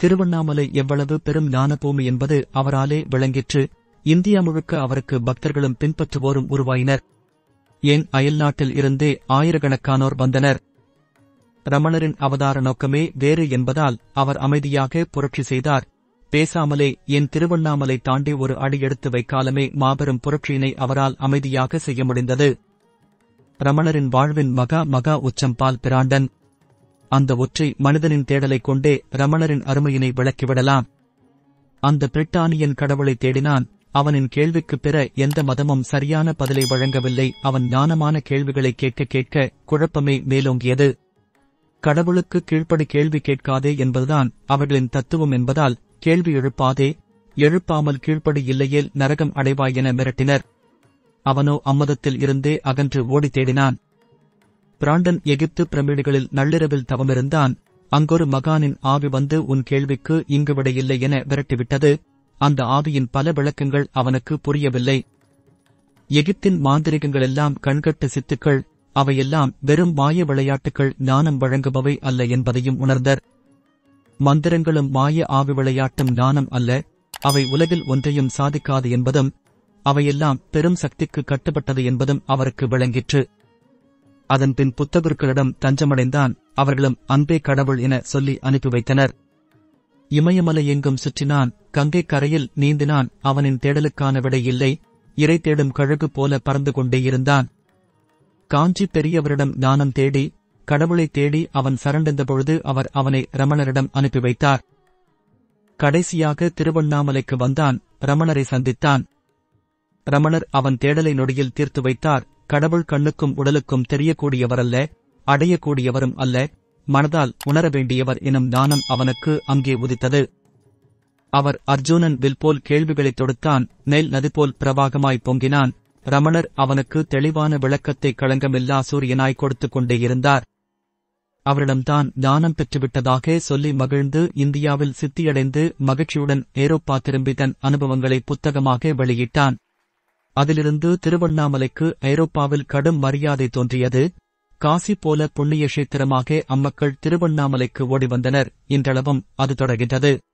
திருவண்ணாமலை எவ்வளவு பெரும் ஞானபூமி என்பது அவராலே விளங்கிற்று இந்தியா முழுக்க அவருக்கு பக்தர்களும் பின்பற்றுவோரும் உருவாயினர் ஏன் அயல்நாட்டில் இருந்தே ஆயிரக்கணக்கானோர் வந்தனர் ரமணரின் அவதார நோக்கமே வேறு என்பதால் அவர் அமைதியாக புரட்சி செய்தார் பேசாமலே என் திருவண்ணாமலை தாண்டி ஒரு அடி எடுத்து வைக்காலமே மாபெரும் புரட்சியினை அவரால் அமைதியாக செய்ய முடிந்தது ரமணரின் வாழ்வின் மகா மகா உச்சம் பால் பிராண்டன் அந்த ஒற்றை மனிதனின் தேடலைக் கொண்டே ரமணரின் அருமையினை விளக்கிவிடலாம் அந்த பிரிட்டானியன் கடவுளை தேடினான் அவனின் கேள்விக்குப் பிற எந்த மதமும் சரியான பதிலை வழங்கவில்லை அவன் ஞானமான கேள்விகளை கேட்க கேட்க குழப்பமே மேலோங்கியது கடவுளுக்கு கீழ்ப்படி கேள்வி கேட்காதே என்பதுதான் அவர்களின் தத்துவம் என்பதால் கேள்வி எழுப்பாதே எழுப்பாமல் கீழ்ப்படி இல்லையேல் நரகம் அடைவாய் என மிரட்டினர் அவனோ அம்மதத்தில் இருந்தே அகன்று ஓடி தேடினான் பிராண்டன் எகிப்து பிரமிடுகளில் நள்ளிரவில் தவமிருந்தான் அங்கொரு மகானின் ஆவி வந்து உன் கேள்விக்கு இங்கு விடையில்லை என விரட்டிவிட்டது அந்த ஆவியின் பல விளக்கங்கள் அவனுக்கு புரியவில்லை எகிப்தின் மாந்திரிகங்களெல்லாம் கண்கட்ட சித்துக்கள் அவையெல்லாம் வெறும் மாய விளையாட்டுகள் ஞானம் வழங்குபவை அல்ல என்பதையும் உணர்ந்தர் மந்திரங்களும் மாய ஆவி விளையாட்டும் ஞானம் அல்ல அவை உலகில் ஒன்றையும் சாதிக்காது என்பதும் அவையெல்லாம் பெரும் சக்திக்கு கட்டுப்பட்டது என்பதும் அவருக்கு விளங்கிற்று அதன்பின் புத்தகர்களிடம் தஞ்சமடைந்தான் அவர்களும் அன்பே கடவுள் என சொல்லி அனுப்பி வைத்தனர் இமயமலை எங்கும் சுற்றினான் கங்கை கரையில் நீந்தினான் அவனின் தேடலுக்கான விடை இல்லை இறை தேடும் கழுகு போல பறந்து கொண்டே இருந்தான் காஞ்சி பெரியவரிடம் ஞானம் தேடி கடவுளை தேடி அவன் சரண்டெந்த பொழுது அவர் அவனை ரமணரிடம் அனுப்பி வைத்தார் கடைசியாக திருவண்ணாமலைக்கு வந்தான் ரமணரை சந்தித்தான் ரமணர் அவன் தேடலை நொடியில் தீர்த்து வைத்தார் கடவுள் கண்ணுக்கும் உடலுக்கும் தெரியக்கூடியவரல்ல அடையக்கூடியவரும் அல்ல மனதால் உணர வேண்டியவர் எனும் ஞானம் அவனுக்கு அங்கே உதித்தது அவர் அர்ஜுனன் வில் போல் கேள்விகளைத் தொடுத்தான் நெல் நதி போல் பிரவாகமாய் பொங்கினான் ரமணர் அவனுக்கு தெளிவான விளக்கத்தை களங்கமில்லா சூரியனாய் கொடுத்துக் கொண்டே இருந்தார் அவரிடம்தான் ஞானம் பெற்றுவிட்டதாக சொல்லி மகிழ்ந்து இந்தியாவில் சித்தியடைந்து மகிழ்ச்சியுடன் ஏரோப்பா திரும்பி தன் அனுபவங்களை புத்தகமாக வெளியிட்டான் அதிலிருந்து திருவண்ணாமலைக்கு ஐரோப்பாவில் கடும் மரியாதை தோன்றியது காசி போல புண்ணிய கஷேத்திரமாக அம்மக்கள் திருவண்ணாமலைக்கு ஓடி வந்தனர் இன்றளவும் அது தொடர்கின்றது